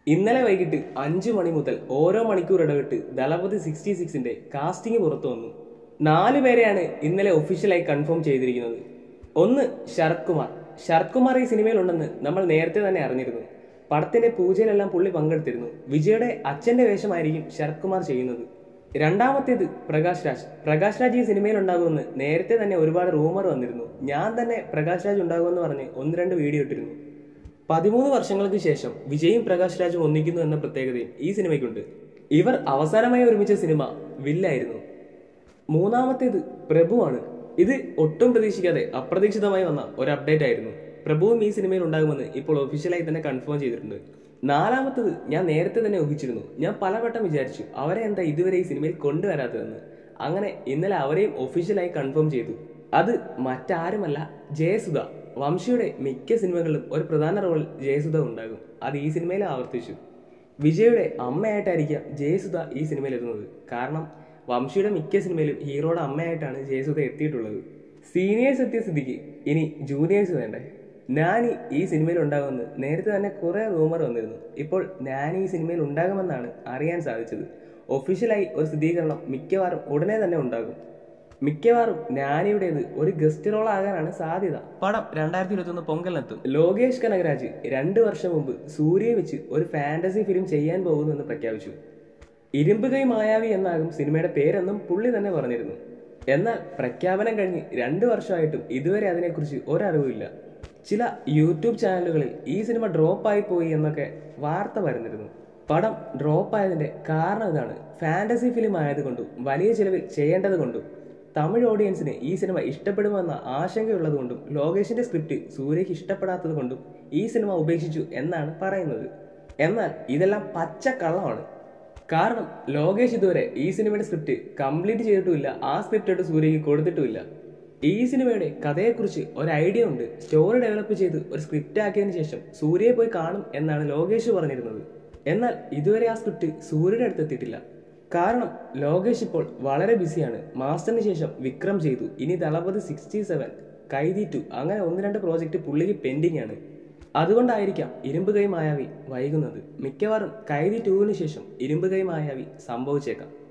ഇന്നലെ വൈകിട്ട് അഞ്ചു മണി മുതൽ ഓരോ മണിക്കൂർ ഇടവിട്ട് ദളപതി സിക്സ്റ്റി സിക്സിന്റെ കാസ്റ്റിംഗ് പുറത്തു വന്നു നാല് പേരെയാണ് ഇന്നലെ ഒഫീഷ്യലായി കൺഫേം ചെയ്തിരിക്കുന്നത് ഒന്ന് ശരത് കുമാർ ശരത് കുമാർ ഈ സിനിമയിലുണ്ടെന്ന് നമ്മൾ നേരത്തെ തന്നെ അറിഞ്ഞിരുന്നു പടത്തിന്റെ പൂജയിലെല്ലാം പുള്ളി പങ്കെടുത്തിരുന്നു വിജയുടെ അച്ഛന്റെ വേഷമായിരിക്കും ശരത് കുമാർ ചെയ്യുന്നത് രണ്ടാമത്തേത് പ്രകാശ് രാജ് പ്രകാശ് രാജ് ഈ സിനിമയിൽ ഉണ്ടാകുമെന്ന് നേരത്തെ തന്നെ ഒരുപാട് റൂമർ വന്നിരുന്നു ഞാൻ തന്നെ പ്രകാശ് രാജ് ഉണ്ടാകുമെന്ന് പറഞ്ഞ് ഒന്ന് രണ്ട് വീഡിയോ ഇട്ടിരുന്നു പതിമൂന്ന് വർഷങ്ങൾക്ക് ശേഷം വിജയും പ്രകാശ് രാജും ഒന്നിക്കുന്നു എന്ന പ്രത്യേകതയും ഈ സിനിമയ്ക്കുണ്ട് ഇവർ അവസാനമായി ഒരുമിച്ച സിനിമ വില്ലായിരുന്നു മൂന്നാമത്തേത് പ്രഭുവാണ് ഇത് ഒട്ടും പ്രതീക്ഷിക്കാതെ അപ്രതീക്ഷിതമായി വന്ന ഒരു അപ്ഡേറ്റ് ആയിരുന്നു പ്രഭുവും ഈ സിനിമയിൽ ഉണ്ടാകുമെന്ന് ഇപ്പോൾ ഒഫീഷ്യലായി തന്നെ കൺഫേം ചെയ്തിട്ടുണ്ട് നാലാമത്തത് ഞാൻ നേരത്തെ തന്നെ ഊഹിച്ചിരുന്നു ഞാൻ പലവട്ടം വിചാരിച്ചു അവരെ എന്താ ഇതുവരെ ഈ സിനിമയിൽ കൊണ്ടുവരാത്തതെന്ന് അങ്ങനെ ഇന്നലെ അവരെയും ഒഫീഷ്യലായി കൺഫേം ചെയ്തു അത് മറ്റാരുമല്ല ജയസുധ വംശിയുടെ മിക്ക സിനിമകളിലും ഒരു പ്രധാന റോൾ ജയസുധ ഉണ്ടാകും അത് ഈ സിനിമയിൽ ആവർത്തിച്ചു വിജയുടെ അമ്മയായിട്ടായിരിക്കാം ജയസുധ ഈ സിനിമയിൽ എത്തുന്നത് കാരണം വംശിയുടെ മിക്ക സിനിമയിലും ഹീറോയുടെ അമ്മയായിട്ടാണ് ജയസുധ എത്തിയിട്ടുള്ളത് സീനിയേഴ്സ് എത്തിയ സ്ഥിതിക്ക് ഇനി ജൂനിയേഴ്സ് വേണ്ടേ നാനി ഈ സിനിമയിൽ ഉണ്ടാകുമെന്ന് നേരത്തെ തന്നെ കുറെ റൂമർ വന്നിരുന്നു ഇപ്പോൾ നാനി ഈ സിനിമയിൽ ഉണ്ടാകുമെന്നാണ് അറിയാൻ സാധിച്ചത് ഒഫീഷ്യലായി ഒരു സ്ഥിരീകരണം മിക്കവാറും ഉടനെ തന്നെ ഉണ്ടാകും മിക്കവാറും നാനിയുടേത് ഒരു ഗസ്റ്റ് റോൾ ആകാനാണ് സാധ്യത പടം രണ്ടായിരത്തി ഇരുപത്തി ഒന്ന് പൊങ്കലിനെത്തും ലോകേഷ് കനകരാജ് രണ്ട് വർഷം മുമ്പ് സൂര്യയെ വെച്ച് ഒരു ഫാന്റസി ഫിലിം ചെയ്യാൻ പോകുന്നു എന്ന് പ്രഖ്യാപിച്ചു ഇരുമ്പ് കൈ മായാവി എന്നാകും സിനിമയുടെ പേരെന്നും പുള്ളി തന്നെ പറഞ്ഞിരുന്നു എന്നാൽ പ്രഖ്യാപനം കഴിഞ്ഞ് രണ്ട് വർഷമായിട്ടും ഇതുവരെ അതിനെക്കുറിച്ച് ഒരറിവുമില്ല ചില യൂട്യൂബ് ചാനലുകളിൽ ഈ സിനിമ ഡ്രോപ്പായി പോയി എന്നൊക്കെ വാർത്ത വരുന്നിരുന്നു പടം ഡ്രോപ്പ് ആയതിന്റെ കാരണം ഇതാണ് ഫാന്റസി ഫിലിം ആയതുകൊണ്ടും വലിയ ചിലവിൽ ചെയ്യേണ്ടത് കൊണ്ടും തമിഴ് ഓഡിയൻസിന് ഈ സിനിമ ഇഷ്ടപ്പെടുമെന്ന ആശങ്കയുള്ളതുകൊണ്ടും ലോകേഷിന്റെ സ്ക്രിപ്റ്റ് സൂര്യയ്ക്ക് ഇഷ്ടപ്പെടാത്തത് കൊണ്ടും ഈ സിനിമ ഉപേക്ഷിച്ചു എന്നാണ് പറയുന്നത് എന്നാൽ ഇതെല്ലാം പച്ച കള്ളമാണ് കാരണം ലോകേഷ് ഇതുവരെ ഈ സിനിമയുടെ സ്ക്രിപ്റ്റ് കംപ്ലീറ്റ് ചെയ്തിട്ടുമില്ല ആ സ്ക്രിപ്റ്റ് ആയിട്ട് സൂര്യയ്ക്ക് കൊടുത്തിട്ടുമില്ല ഈ സിനിമയുടെ കഥയെക്കുറിച്ച് ഒരു ഐഡിയ ഉണ്ട് സ്റ്റോറി ഡെവലപ്പ് ചെയ്ത് ഒരു സ്ക്രിപ്റ്റ് ആക്കിയതിനു ശേഷം സൂര്യയെ പോയി കാണും എന്നാണ് ലോകേഷ് പറഞ്ഞിരുന്നത് എന്നാൽ ഇതുവരെ ആ സ്ക്രിപ്റ്റ് സൂര്യയുടെ അടുത്ത് എത്തിയിട്ടില്ല കാരണം ലോകേഷ് ഇപ്പോൾ വളരെ ബിസിയാണ് മാസ്റ്ററിന് ശേഷം വിക്രം ചെയ്തു ഇനി Thalapathy sixty seven Kaithi two അങ്ങനെ ഒന്ന് രണ്ട് പ്രോജക്റ്റ് പുള്ളിക്ക് പെൻഡിങ് ആണ് അതുകൊണ്ടായിരിക്കാം ഇരുമ്പ് കൈ മായാവി വൈകുന്നത് മിക്കവാറും കൈതി ടുവിന് ശേഷം ഇരുമ്പ് കൈ മായാവി സംഭവിച്ചേക്കാം